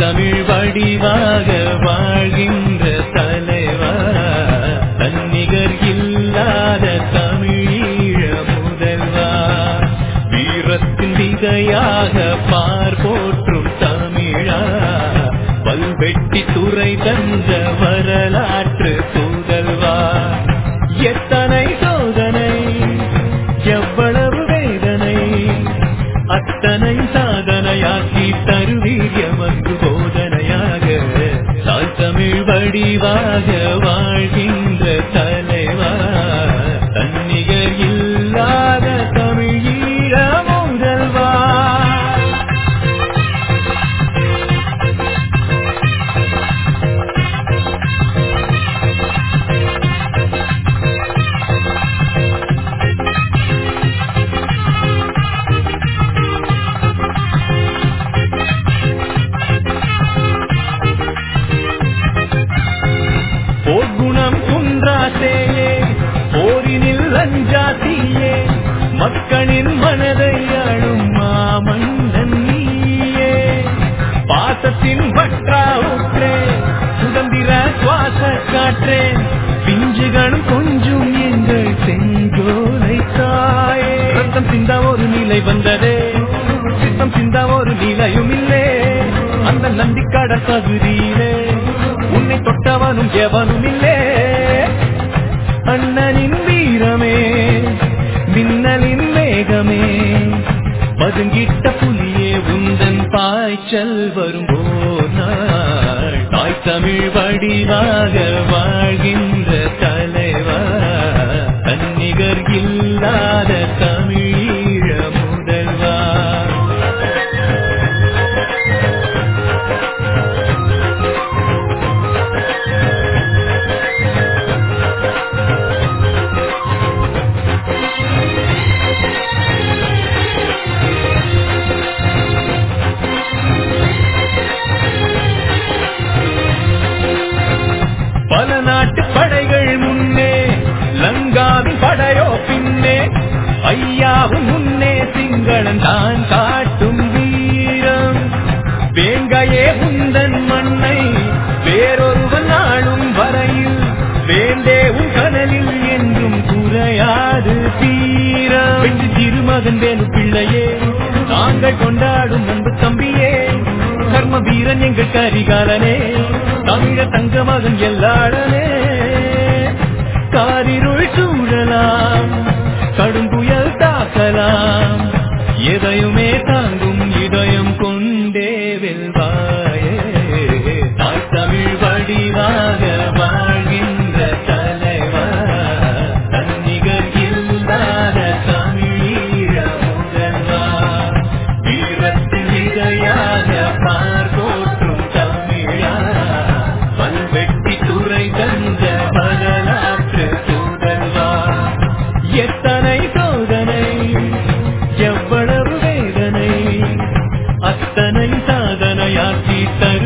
தமிழ் வடிவாக வாழ்கின்ற தலைவா தன்னிகர் இல்லாத தமிழீழ முதல்வா வீரத்தின் விதையாக பார் போற்றும் தமிழா பல்வெட்டி துறை தந்த வரலாற்று தூதல்வா எத்தனை சோதனை எவ்வளவு வேதனை அத்தனை சாதனையாக்கி தருவீர் எமக்கு போதனையாக தாய் தமிழ் வடிவாக வாழ்கின்ற தலைவா தன்னிகர் இல்லாத தமிழீழ முதல்வா போர்க்குணம் குன்றாசேயே போரினில் லஞ்சாத்தியே மக்களின் மனதை அழும் மாமன்னன் நீயே பாசத்தின் பற்றா ஊற்றே சுதந்திர சுவாச காற்றே பிஞ்சுகளும் கொஞ்சம் எங்கள் செஞ்சோலை தாயே ரத்தம் சிந்த ஒரு நிலை வந்ததே சித்தம் சிந்த ஒரு நிலையும் இல்லே அந்த நந்திக்கடல் பகுதியிலே உன்னை தொட்டவனும் எவனும் இல்லே அண்ணனின் வீரமே மின்னலின் வேகமே பதுங்கிட்ட புலியே உந்தன் பாய்ச்சல் வரும்போர் நாள் தாய் தமிழ் வடிவாக வாழ்கின்ற தலைவா தன்னிகர் இல்லாத தமிழீழ முதல்வா பல நாட்டு படைகள் முன்னே லங்காவின் படையோ பின்னே ஐயாவும் முன்னே சிங்களன் தான் காட்டும் வீரம் வேங்கையே உந்தன் மண்ணை வேறொருவன் ஆளும் வரையில் வேண்டே உன் கனலில் என்றும் குறையாது தீரம் வெற்றி திருமகன் வேலு பிள்ளையே நாங்கள் கொண்டாடும் அன்பு தம்பியே கர்ம வீரன் எங்கள் கரிகாலனே தமிழ தங்க மகன் எல்லாடனே காரிருள் சூழலாம் கடும் புயல் தாக்கலாம் எதையுமே தாங்கும் இதயம் கொண்டே வெல்வாயே தாய் தமிழ் வடிவாக வாழ்கின்ற தலைவா தன்னிகர் இல்லாத தமிழீழ முதல்வா வீரத்தின் இதையாக பார்போற்றும் தமிழா பல்வெட்டி துறை தந்த வரலாற்று தூதல்வா எத்தனை சோதனை எவ்வளவு வேதனை அத்தனை சாதனையாக்கி தரு